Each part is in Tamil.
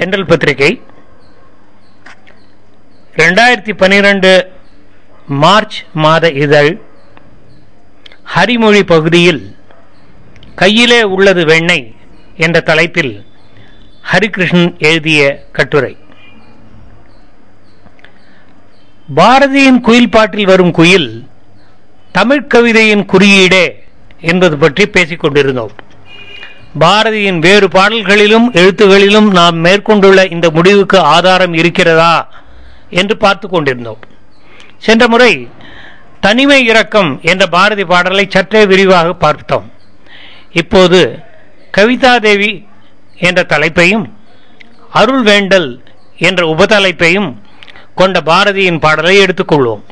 தென்றல் பத்திரிகை ரெண்டாயிரத்தி பன்னிரண்டு மார்ச் மாத இதழ் ஹரிமொழி பகுதியில் கையிலே உள்ளது வெண்ணெய் என்ற தலைப்பில் ஹரிகிருஷ்ணன் எழுதிய கட்டுரை பாரதியின் குயில் பாட்டில் வரும் குயில் தமிழ் கவிதையின் குறியீடே என்பது பற்றி பேசிக் கொண்டிருந்தோம் பாரதியின் வேறு பாடல்களிலும் எழுத்துகளிலும் நாம் மேற்கொண்டுள்ள இந்த முடிவுக்கு ஆதாரம் இருக்கிறதா என்று பார்த்து கொண்டிருந்தோம் சென்ற முறை தனிமை இரக்கம் என்ற பாரதி பாடலை சற்றே விரிவாக பார்த்தோம் இப்போது கவிதா தேவி என்ற தலைப்பையும் அருள் வேண்டல் என்ற உபதலைப்பையும் கொண்ட பாரதியின் பாடலை எடுத்துக்கொள்வோம்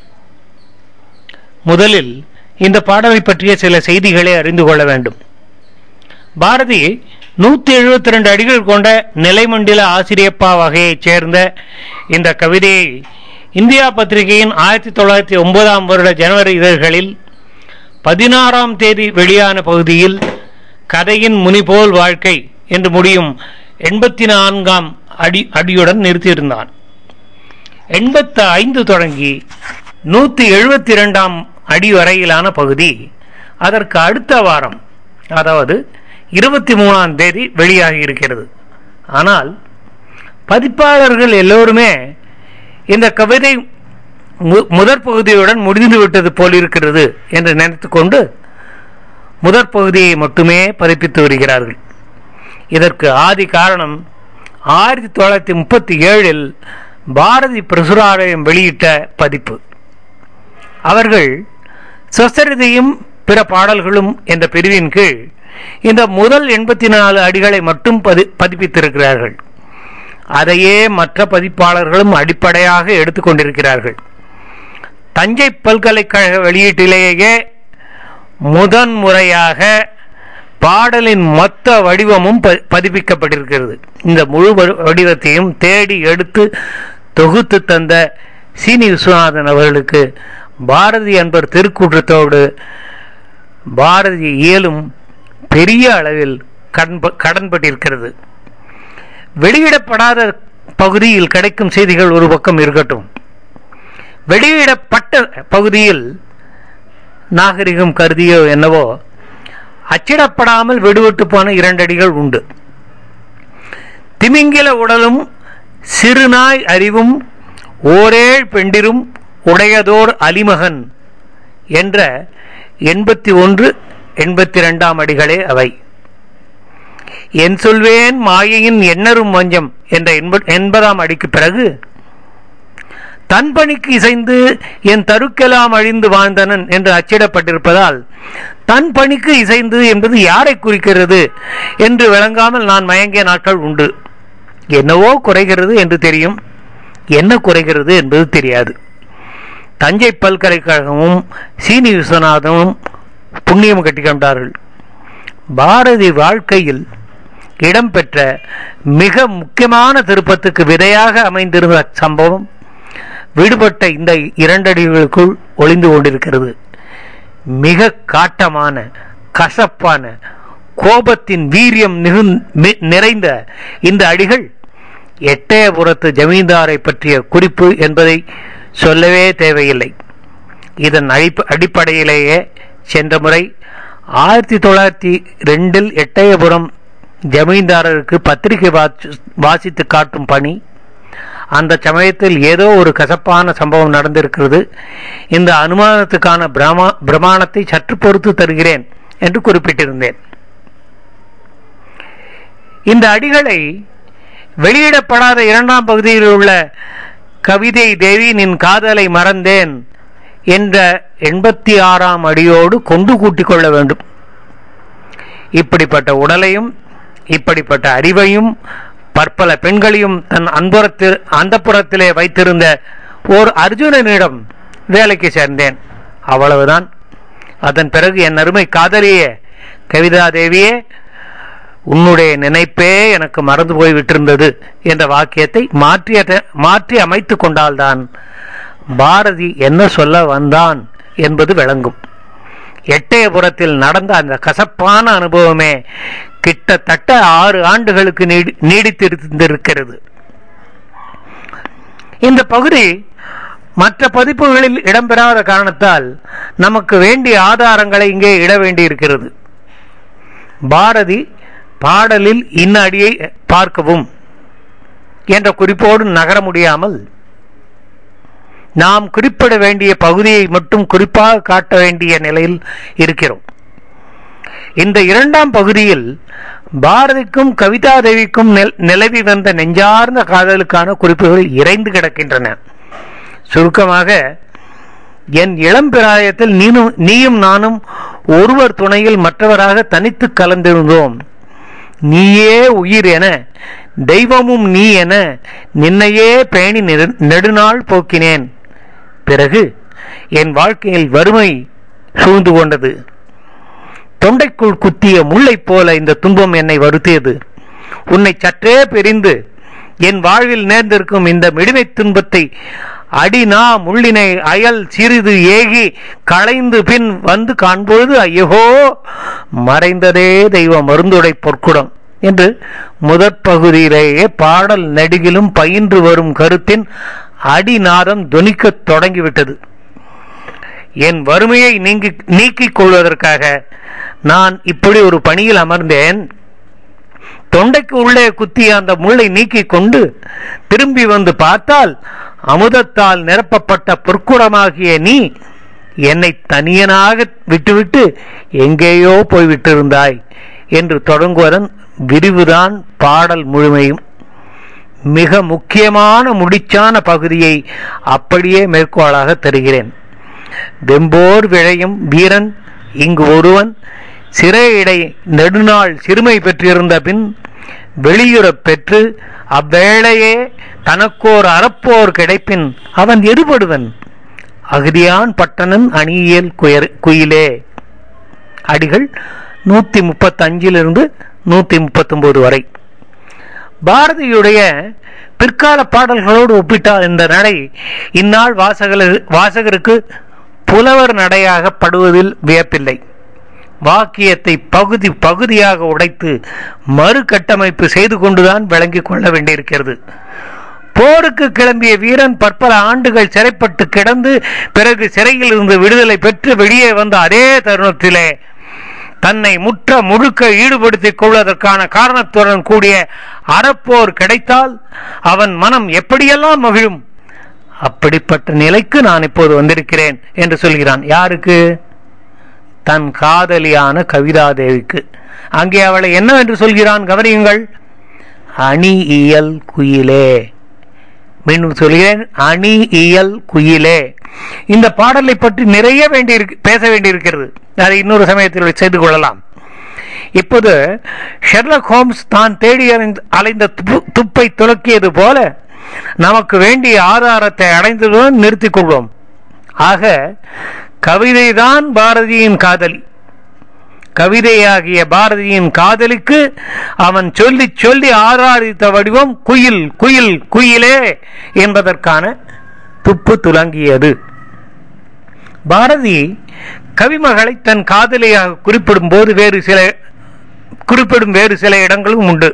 முதலில் இந்த பாடலை பற்றிய சில செய்திகளை அறிந்து கொள்ள வேண்டும் பாரதி நூத்தி எழுபத்தி ரெண்டு அடிகள் கொண்ட நிலைமண்டில ஆசிரியப்பா வகையைச் சேர்ந்த இந்த கவிதையை இந்தியா பத்திரிகையின் ஆயிரத்தி தொள்ளாயிரத்தி ஒன்பதாம் வருட ஜனவரி இதழ்களில் பதினாறாம் தேதி வெளியான பகுதியில் கதையின் முனிபோல் வாழ்க்கை என்று முடியும் எண்பத்தி நான்காம் அடி அடியுடன் நிறுத்தியிருந்தான் எண்பத்தி ஐந்து தொடங்கி நூத்தி எழுபத்தி இரண்டாம் அடி வரையிலான பகுதி அதற்கு அடுத்த வாரம் அதாவது இருபத்தி மூணாம் தேதி வெளியாகி இருக்கிறது ஆனால் பதிப்பாளர்கள் எல்லோருமே இந்த கவிதை முதற் பகுதியுடன் முடிந்து விட்டது போல் இருக்கிறது என்று நினைத்துக்கொண்டு முதற் பகுதியை மட்டுமே பதிப்பித்து வருகிறார்கள் இதற்கு ஆதி காரணம் ஆயிரத்தி தொள்ளாயிரத்தி முப்பத்தி ஏழில் பாரதி பிரசுராலயம் வெளியிட்ட பதிப்பு அவர்கள் சுசரிதையும் பிற பாடல்களும் என்ற பிரிவின் கீழ் இந்த முதல் எண்பத்தி நாலு அடிகளை மட்டும் பதி பதிப்பித்திருக்கிறார்கள் அதையே மற்ற பதிப்பாளர்களும் அடிப்படையாக எடுத்துக்கொண்டிருக்கிறார்கள் தஞ்சை பல்கலைக்கழக வெளியீட்டிலேயே முதன் முறையாக பாடலின் மொத்த வடிவமும் பதிப்பிக்கப்பட்டிருக்கிறது இந்த முழு வடிவத்தையும் தேடி எடுத்து தொகுத்து தந்த சீனி விஸ்வநாதன் அவர்களுக்கு பாரதி என்பர் திருக்கூற்றத்தோடு பாரதி இயலும் பெரிய அளவில் கடன்பட்டிருக்கிறது வெளியிடப்படாத பகுதியில் கிடைக்கும் செய்திகள் ஒரு பக்கம் இருக்கட்டும் வெளியிடப்பட்ட பகுதியில் நாகரிகம் கருதியோ என்னவோ அச்சிடப்படாமல் விடுவிட்டு போன இரண்டடிகள் உண்டு திமிங்கில உடலும் சிறுநாய் அறிவும் ஓரேழ் பெண்டிரும் உடையதோர் அலிமகன் என்ற எண்பத்தி ஒன்று எண்பத்தி இரண்டாம் அடிகளே அவை என் சொல்வேன் மாயையின் எண்ணரும் மஞ்சம் என்ற எண்பதாம் அடிக்கு பிறகு தன் பணிக்கு இசைந்து என் தருக்கெல்லாம் அழிந்து வாழ்ந்தனன் என்று அச்சிடப்பட்டிருப்பதால் தன் பணிக்கு இசைந்து என்பது யாரை குறிக்கிறது என்று விளங்காமல் நான் மயங்கிய நாட்கள் உண்டு என்னவோ குறைகிறது என்று தெரியும் என்ன குறைகிறது என்பது தெரியாது தஞ்சை பல்கலைக்கழகமும் சீனி விஸ்வநாதமும் புண்ணியம் கட்டிக்கொண்டார்கள் பாரதி வாழ்க்கையில் இடம்பெற்ற மிக முக்கியமான திருப்பத்துக்கு விதையாக அமைந்திருந்த சம்பவம் விடுபட்ட இந்த இரண்டடிகளுக்குள் ஒளிந்து கொண்டிருக்கிறது மிக காட்டமான கசப்பான கோபத்தின் வீரியம் நிறைந்த இந்த அடிகள் எட்டயபுரத்து ஜமீன்தாரை பற்றிய குறிப்பு என்பதை சொல்லவே தேவையில்லை இதன் அடிப்படையிலேயே சென்ற முறை ஆயிரத்தி தொள்ளாயிரத்தி ரெண்டில் எட்டயபுரம் ஜமீன்தாரருக்கு பத்திரிகை வாசித்து காட்டும் பணி அந்த சமயத்தில் ஏதோ ஒரு கசப்பான சம்பவம் நடந்திருக்கிறது இந்த அனுமானத்துக்கான பிரமா பிரமாணத்தை சற்று பொறுத்து தருகிறேன் என்று குறிப்பிட்டிருந்தேன் இந்த அடிகளை வெளியிடப்படாத இரண்டாம் பகுதியில் உள்ள கவிதை தேவி நின் காதலை மறந்தேன் என்ற எண்பத்தி ஆறாம் அடியோடு கொண்டு கூட்டிக் கொள்ள வேண்டும் இப்படிப்பட்ட உடலையும் இப்படிப்பட்ட அறிவையும் பற்பல பெண்களையும் தன் அன்புறத்தில் அந்த புறத்திலே வைத்திருந்த ஓர் அர்ஜுனனிடம் வேலைக்கு சேர்ந்தேன் அவ்வளவுதான் அதன் பிறகு என் அருமை காதலியே கவிதா தேவியே உன்னுடைய நினைப்பே எனக்கு மறந்து போய் விட்டிருந்தது என்ற வாக்கியத்தை மாற்றி மாற்றி அமைத்து கொண்டால்தான் பாரதி என்ன சொல்ல வந்தான் என்பது விளங்கும் எட்டயபுரத்தில் நடந்த அந்த கசப்பான அனுபவமே கிட்டத்தட்ட ஆறு ஆண்டுகளுக்கு நீடி- நீடித்திருந்திருக்கிறது இந்த பகுதி மற்ற பதிப்புகளில் இடம்பெறாத காரணத்தால் நமக்கு வேண்டிய ஆதாரங்களை இங்கே இட வேண்டியிருக்கிறது பாரதி பாடலில் இன்ன அடியை பார்க்கவும் என்ற குறிப்போடு நகர முடியாமல் நாம் குறிப்பிட வேண்டிய பகுதியை மட்டும் குறிப்பாக காட்ட வேண்டிய நிலையில் இருக்கிறோம் இந்த இரண்டாம் பகுதியில் பாரதிக்கும் கவிதா தேவிக்கும் நில- நிலவி வந்த நெஞ்சார்ந்த காதலுக்கான குறிப்புகள் இறைந்து கிடக்கின்றன சுருக்கமாக என் இளம் பிராயத்தில் நீனும் நீயும் நானும் ஒருவர் துணையில் மற்றவராக தனித்து கலந்திருந்தோம் நீயே உயிர் என தெய்வமும் நீ என நின்னையே பேணி நெடு- நெடுநாள் போக்கினேன் பிறகு என் வாழ்க்கையில் வறுமை சூழ்ந்து கொண்டது தொண்டைக்குள் குத்திய முள்ளைப் போல இந்த துன்பம் என்னை வருத்தியது உன்னை சற்றே பிரிந்து என் வாழ்வில் நேர்ந்திருக்கும் இந்த மிடுமை துன்பத்தை அடிநா முள்ளினை அயல் சிறிது ஏகி களைந்து பின் வந்து காண்பொழுது ஐயோ மறைந்ததே தெய்வ மருந்துடை பொற்குடம் என்று முதற் பகுதியிலேயே பாடல் நெடுகிலும் பயின்று வரும் கருத்தின் அடிநாதம் துணிக்கத் தொடங்கிவிட்டது என் வறுமையை நீங்கி நீக்கிக் கொள்வதற்காக நான் இப்படி ஒரு பணியில் அமர்ந்தேன் தொண்டைக்கு உள்ளே குத்திய அந்த முள்ளை நீக்கிக் கொண்டு திரும்பி வந்து பார்த்தால் அமுதத்தால் நிரப்பப்பட்ட பொற்குடமாகிய நீ என்னை தனியனாக விட்டுவிட்டு எங்கேயோ போய்விட்டிருந்தாய் என்று தொடங்குவதன் விரிவுதான் பாடல் முழுமையும் மிக முக்கியமான முடிச்சான பகுதியை அப்படியே மேற்கோளாக தருகிறேன் வெம்போர் விழையும் வீரன் இங்கு ஒருவன் சிறையிடை நெடுநாள் சிறுமை பெற்றிருந்த பின் வெளியுறப் பெற்று அவ்வேளையே தனக்கோர் அறப்போர் கிடைப்பின் அவன் எதுபடுவன் அகதியான் பட்டணன் அணியியல் குயர் குயிலே அடிகள் நூத்தி முப்பத்தஞ்சிலிருந்து நூத்தி முப்பத்தொன்பது வரை பாரதியுடைய பிற்கால பாடல்களோடு ஒப்பிட்டால் இந்த நடை இந்நாள் வாசகர் வாசகருக்கு புலவர் நடையாக படுவதில் வியப்பில்லை வாக்கியத்தை பகுதி பகுதியாக உடைத்து மறுகட்டமைப்பு செய்து கொண்டுதான் விளங்கிக் கொள்ள வேண்டியிருக்கிறது போருக்கு கிளம்பிய வீரன் பற்பல ஆண்டுகள் சிறைப்பட்டு கிடந்து பிறகு சிறையில் இருந்து விடுதலை பெற்று வெளியே வந்த அதே தருணத்திலே தன்னை முற்ற முழுக்க ஈடுபடுத்திக் கொள்வதற்கான காரணத்துடன் கூடிய அறப்போர் கிடைத்தால் அவன் மனம் எப்படியெல்லாம் மகிழும் அப்படிப்பட்ட நிலைக்கு நான் இப்போது வந்திருக்கிறேன் என்று சொல்கிறான் யாருக்கு தன் காதலியான கவிதாதேவிக்கு அங்கே அவளை என்னவென்று சொல்கிறான் கவனியுங்கள் அணி இயல் குயிலே மீண்டும் சொல்கிறேன் அணி இயல் குயிலே இந்த பாடலை பற்றி நிறைய வேண்டி பேச வேண்டியிருக்கிறது அதை இன்னொரு சமயத்தில் செய்து கொள்ளலாம் இப்போது ஷெர்லக் ஹோம்ஸ் தான் தேடி அலைந்த- அலைந்த துப்பு- துப்பை துலக்கியது போல நமக்கு வேண்டிய ஆதாரத்தை அடைந்ததுடன் நிறுத்திக் கொள்வோம் ஆக கவிதைதான் பாரதியின் காதலி கவிதையாகிய பாரதியின் காதலிக்கு அவன் சொல்லி சொல்லி ஆராதித்த வடிவம் குயில் குயில் குயிலே என்பதற்கான துப்பு துலங்கியது பாரதி கவிமகளை தன் காதலியாக குறிப்பிடும் போது வேறு சில குறிப்பிடும் வேறு சில இடங்களும் உண்டு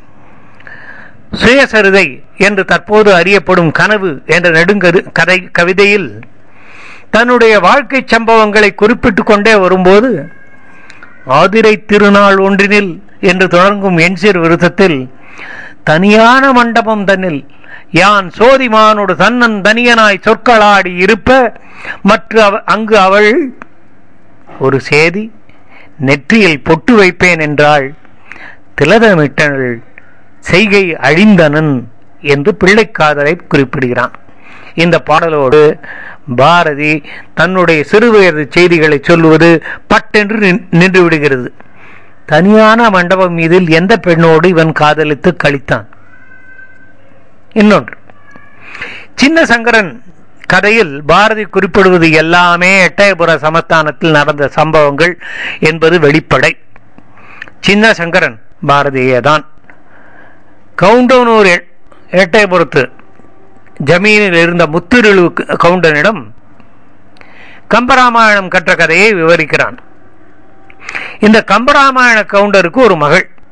சுயசரிதை என்று தற்போது அறியப்படும் கனவு என்ற நெடுங்கரு கதை கவிதையில் தன்னுடைய வாழ்க்கை சம்பவங்களை குறிப்பிட்டுக் கொண்டே வரும்போது ஆதிரை திருநாள் ஒன்றினில் என்று தொடங்கும் என்சிர் விருத்தத்தில் தனியான மண்டபம் தன்னில் யான் சோதிமானோடு தன்னன் தனியனாய் சொற்களாடி இருப்ப மற்ற அவ- அங்கு அவள் ஒரு சேதி நெற்றியில் பொட்டு வைப்பேன் என்றாள் திலதமிட்டனள் செய்கை அழிந்தனன் என்று பிள்ளைக்காதலை குறிப்பிடுகிறான் இந்த பாடலோடு பாரதி தன்னுடைய சிறுவயது செய்திகளை சொல்லுவது பட்டென்று நின்- நின்று விடுகிறது தனியான மண்டபம் மீதில் எந்த பெண்ணோடு இவன் காதலித்து கழித்தான் இன்னொன்று சின்ன சங்கரன் கதையில் பாரதி குறிப்பிடுவது எல்லாமே எட்டயபுர சமஸ்தானத்தில் நடந்த சம்பவங்கள் என்பது வெளிப்படை சின்ன சங்கரன் பாரதியே தான் கவுண்டனூர் எ- எட்டயபுரத்து ஜமீனில் இருந்த முத்திருளு கவுண்டனிடம் கம்பராமாயணம் கற்ற கதையை விவரிக்கிறான் இந்த கம்பராமாயண கவுண்டருக்கு ஒரு மகள்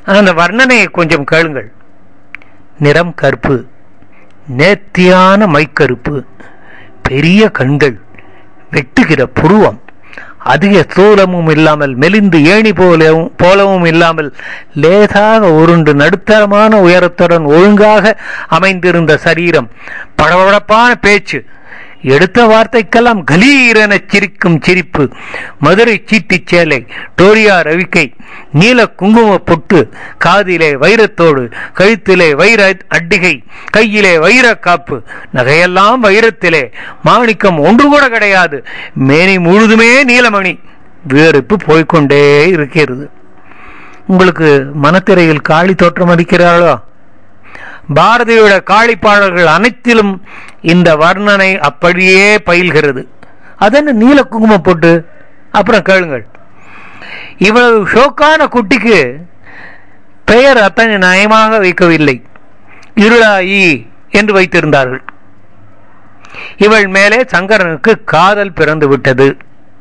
அந்த வர்ணனையை கொஞ்சம் கேளுங்கள் நிறம் கருப்பு நேர்த்தியான மைக்கருப்பு பெரிய கண்கள் வெட்டுகிற புருவம் அதிக ஸ்தூலமும் இல்லாமல் மெலிந்து ஏணி போலவும் போலவும் இல்லாமல் லேசாக உருண்டு நடுத்தரமான உயரத்துடன் ஒழுங்காக அமைந்திருந்த சரீரம் படபடப்பான பேச்சு எடுத்த வார்த்தைக்கெல்லாம் கலீரென சிரிக்கும் சிரிப்பு மதுரை சீட்டிச் சேலை டோரியா ரவிக்கை நீல குங்கும பொட்டு காதிலே வைரத்தோடு கழுத்திலே வைர அட்டிகை கையிலே வைர காப்பு நகையெல்லாம் வைரத்திலே மாணிக்கம் ஒன்று கூட கிடையாது மேனி முழுதுமே நீலமணி வேறுப்பு போய்க்கொண்டே இருக்கிறது உங்களுக்கு மனத்திரையில் காளி தோற்றம் அளிக்கிறாளோ பாரதியோட காளி பாடல்கள் அனைத்திலும் இந்த வர்ணனை அப்படியே பயில்கிறது அதென்ன நீல குங்குமம் போட்டு அப்புறம் கேளுங்கள் இவ்வளவு ஷோக்கான குட்டிக்கு பெயர் அத்தனை நயமாக வைக்கவில்லை இருளாயி என்று வைத்திருந்தார்கள் இவள் மேலே சங்கரனுக்கு காதல் பிறந்து விட்டது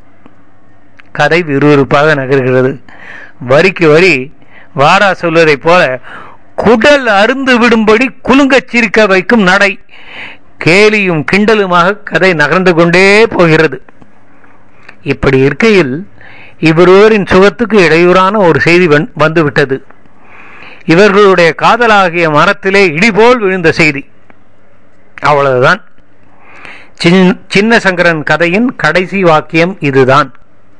கதை விறுவிறுப்பாக நகர்கிறது வரிக்கு வரி வாரா சொல்வதைப் போல குடல் அருந்து விடும்படி குலுங்கச் சிரிக்க வைக்கும் நடை கேலியும் கிண்டலுமாக கதை நகர்ந்து கொண்டே போகிறது இப்படி இருக்கையில் இவருவரின் சுகத்துக்கு இடையூறான ஒரு செய்தி வந்- வந்துவிட்டது இவர்களுடைய காதலாகிய மரத்திலே இடிபோல் விழுந்த செய்தி அவ்வளவுதான் சின்- சின்ன சங்கரன் கதையின் கடைசி வாக்கியம் இதுதான்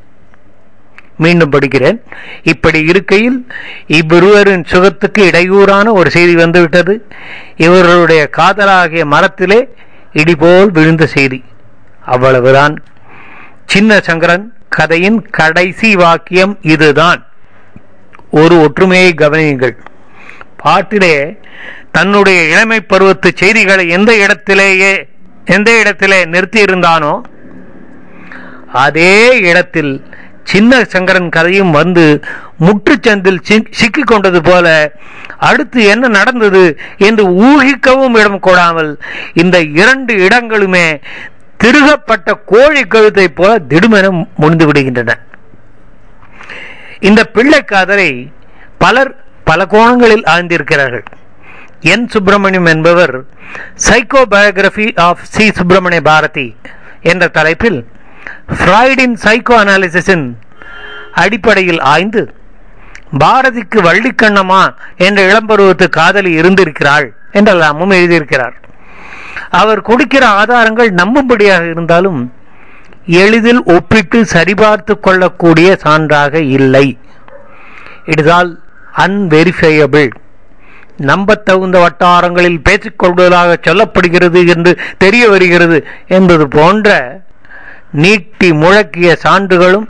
மீண்டும் படிக்கிறேன் இப்படி இருக்கையில் இவ்விருவரின் சுகத்துக்கு இடையூறான ஒரு செய்தி வந்துவிட்டது இவர்களுடைய காதலாகிய மரத்திலே இடிபோல் விழுந்த செய்தி அவ்வளவுதான் சின்ன சங்கரன் கதையின் கடைசி வாக்கியம் இதுதான் ஒரு ஒற்றுமையை கவனியுங்கள் பாட்டிலே தன்னுடைய இளமை பருவத்து செய்திகளை எந்த இடத்திலேயே எந்த இடத்திலே நிறுத்தி இருந்தானோ அதே இடத்தில் சின்ன சங்கரன் கதையும் வந்து முற்றுச்சந்தில் சிக்- சிக்கிக் கொண்டது போல அடுத்து என்ன நடந்தது என்று ஊகிக்கவும் இடம் கொடாமல் இந்த இரண்டு இடங்களுமே திருகப்பட்ட கோழி கழுத்தை போல திடுமென முடிந்து விடுகின்றன இந்த பிள்ளை காதலை பலர் பல கோணங்களில் ஆழ்ந்திருக்கிறார்கள் என் சுப்பிரமணியம் என்பவர் psycho biography of C Subramania Bharathi என்ற தலைப்பில் ஃப்ராய்டின் சைக்கோ அனாலிசிஸின் அடிப்படையில் ஆய்ந்து பாரதிக்கு வள்ளிக்கண்ணம்மா என்ற இளம்பருவத்து காதலி இருந்திருக்கிறாள் என்றெல்லாமும் எழுதியிருக்கிறார் அவர் கொடுக்கிற ஆதாரங்கள் நம்பும்படியாக இருந்தாலும் எளிதில் ஒப்பிட்டு சரிபார்த்து கொள்ளக்கூடிய சான்றாக இல்லை இட் இஸ் ஆல் அன்வெரிஃபையபிள் நம்பத்தகுந்த வட்டாரங்களில் பேசிக்கொள்வதாக சொல்லப்படுகிறது என்று தெரிய வருகிறது என்பது போன்ற நீட்டி முழக்கிய சான்றுகளும்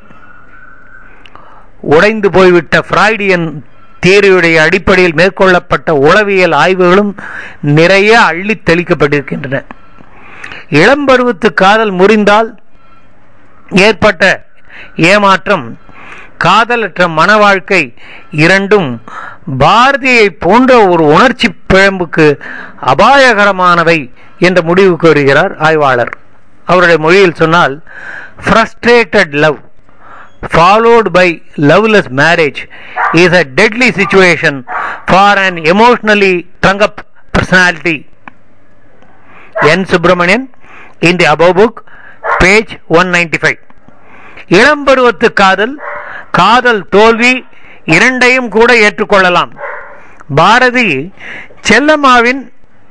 உடைந்து போய்விட்ட ஃப்ராய்டியன் தியரியுடைய அடிப்படையில் மேற்கொள்ளப்பட்ட உளவியல் ஆய்வுகளும் நிறைய அள்ளித் தெளிக்கப்பட்டிருக்கின்றன இளம்பருவத்து காதல் முறிந்தால் ஏற்பட்ட ஏமாற்றம் காதலற்ற மன வாழ்க்கை இரண்டும் பாரதியை போன்ற ஒரு உணர்ச்சி பிழம்புக்கு அபாயகரமானவை என்ற முடிவுக்கு வருகிறார் ஆய்வாளர் அவருடைய மொழியில் சொன்னால் frustrated love followed by loveless marriage is a deadly situation for an emotionally strung up personality. N. Subramanian in the above book, page 195. இளம்பருவத்து காதல் காதல் தோல்வி இரண்டையும் கூட ஏற்றுக்கொள்ளலாம் பாரதி செல்லம்மாவின்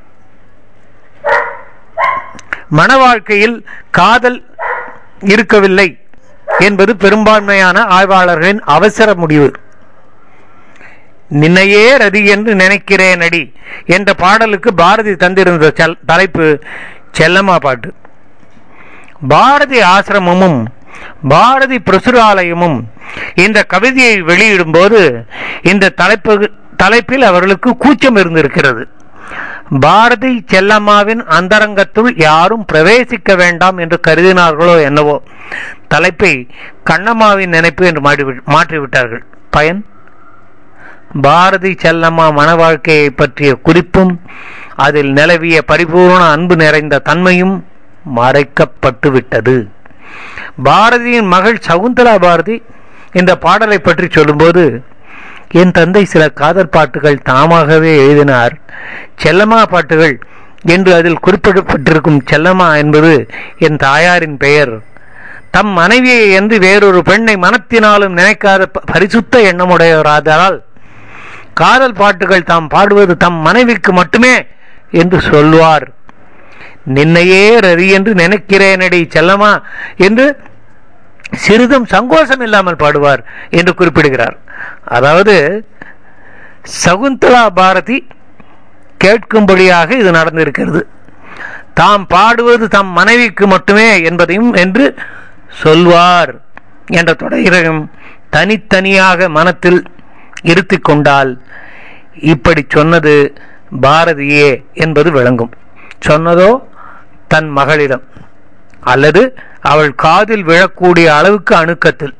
மன வாழ்க்கையில் காதல் இருக்கவில்லை என்பது பெரும்பான்மையான ஆய்வாளர்களின் அவசர முடிவு நின்னையே ரதி என்று நினைக்கிறேன் அடி என்ற பாடலுக்கு பாரதி தந்திருந்த செல்- தலைப்பு செல்லம்மா பாட்டு பாரதி ஆசிரமமும் பாரதி பிரசுராலயமும் இந்த கவிதையை வெளியிடும்போது இந்த தலைப்பு தலைப்பில் அவர்களுக்கு கூச்சம் இருந்திருக்கிறது பாரதி செல்லம்மாவின் அந்தரங்கத்துள் யாரும் பிரவேசிக்க வேண்டாம் என்று கருதினார்களோ என்னவோ தலைப்பை கண்ணம்மாவின் நினைப்பு என்று மாற்றி- மாற்றிவிட்டார்கள் பயன் பாரதி செல்லம்மா மன வாழ்க்கையை பற்றிய குறிப்பும் அதில் நிலவிய பரிபூர்ண அன்பு நிறைந்த தன்மையும் மறைக்கப்பட்டு விட்டது பாரதியின் மகள் சகுந்தலா பாரதி இந்த பாடலை பற்றி சொல்லும்போது என் தந்தை சில காதல் பாட்டுகள் தாமாகவே எழுதினார் செல்லம்மா பாட்டுகள் என்று அதில் குறிப்பிடப்பட்டிருக்கும் செல்லம்மா என்பது என் தாயாரின் பெயர் தம் மனைவியை என்று வேறொரு பெண்ணை மனத்தினாலும் நினைக்காத ப- பரிசுத்த எண்ணமுடையவராதலால் காதல் பாட்டுகள் தாம் பாடுவது தம் மனைவிக்கு மட்டுமே என்று சொல்வார் நின்னையே ரவி என்று நினைக்கிறேனடி செல்லமா என்று சிறிதும் சங்கோஷம் இல்லாமல் பாடுவார் என்று குறிப்பிடுகிறார் அதாவது சகுந்தலா பாரதி கேட்கும்படியாக இது நடந்திருக்கிறது தாம் பாடுவது தம் மனைவிக்கு மட்டுமே என்பதையும் என்று சொல்வார் என்ற தொடரையும் தனித்தனியாக மனத்தில் இருத்திக் கொண்டால் இப்படி சொன்னது பாரதியே என்பது விளங்கும் சொன்னதோ தன் மகளிடம் அல்லது அவள் காதில் விழக்கூடிய அளவுக்கு அணுக்கத்தில்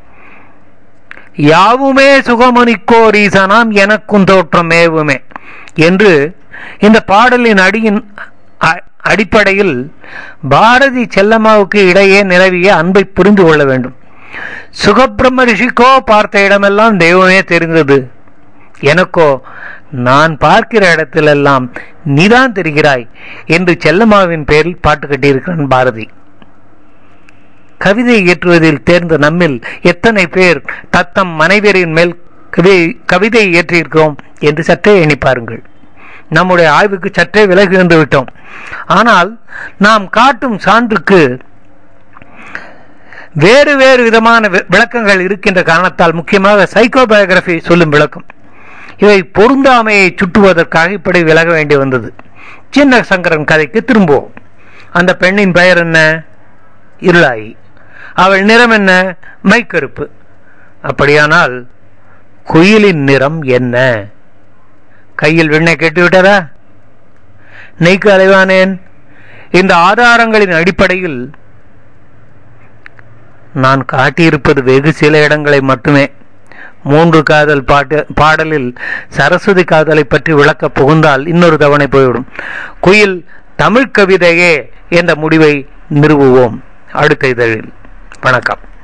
யாவுமே சுகமணிக்கோர் ஈசனாம் எனக்கும் தோற்றம் மேவுமே என்று இந்த பாடலின் அடியின் அ- அடிப்படையில் பாரதி செல்லம்மாவுக்கு இடையே நிலவிய அன்பை புரிந்து கொள்ள வேண்டும் சுகபிரம்ம ரிஷிக்கோ பார்த்த இடமெல்லாம் தெய்வமே தெரிந்தது எனக்கோ நான் பார்க்கிற இடத்திலெல்லாம் நீதான் தெரிகிறாய் என்று செல்லம்மாவின் பேரில் பாட்டு கட்டியிருக்கிறான் பாரதி கவிதை இயற்றுவதில் தேர்ந்த நம்மில் எத்தனை பேர் தத்தம் மனைவியரின் மேல் கவிதை கவிதை இயற்றியிருக்கிறோம் என்று சற்றே எண்ணி பாருங்கள் நம்முடைய ஆய்வுக்கு சற்றே விலகி வந்து விட்டோம் ஆனால் நாம் காட்டும் சான்றுக்கு வேறு வேறு விதமான வி- விளக்கங்கள் இருக்கின்ற காரணத்தால் முக்கியமாக சைக்கோபயோகிராபி சொல்லும் விளக்கம் இவை பொருந்தாமையை சுட்டுவதற்காக இப்படி விலக வேண்டி வந்தது சின்ன சங்கரன் கதைக்கு திரும்புவோம் அந்த பெண்ணின் பெயர் என்ன இருளாயி அவள் நிறம் என்ன மைக்கருப்பு அப்படியானால் குயிலின் நிறம் என்ன கையில் வெண்ணை கெட்டு விட்டதா நெய்க்கு அலைவானேன் இந்த ஆதாரங்களின் அடிப்படையில் நான் காட்டியிருப்பது வெகு சில இடங்களை மட்டுமே மூன்று காதல் பாட்டு பாடலில் சரஸ்வதி காதலை பற்றி விளக்க புகுந்தால் இன்னொரு தவணை போய்விடும் குயில் தமிழ் கவிதையே என்ற முடிவை நிறுவுவோம் அடுத்த இதழில் வணக்கம்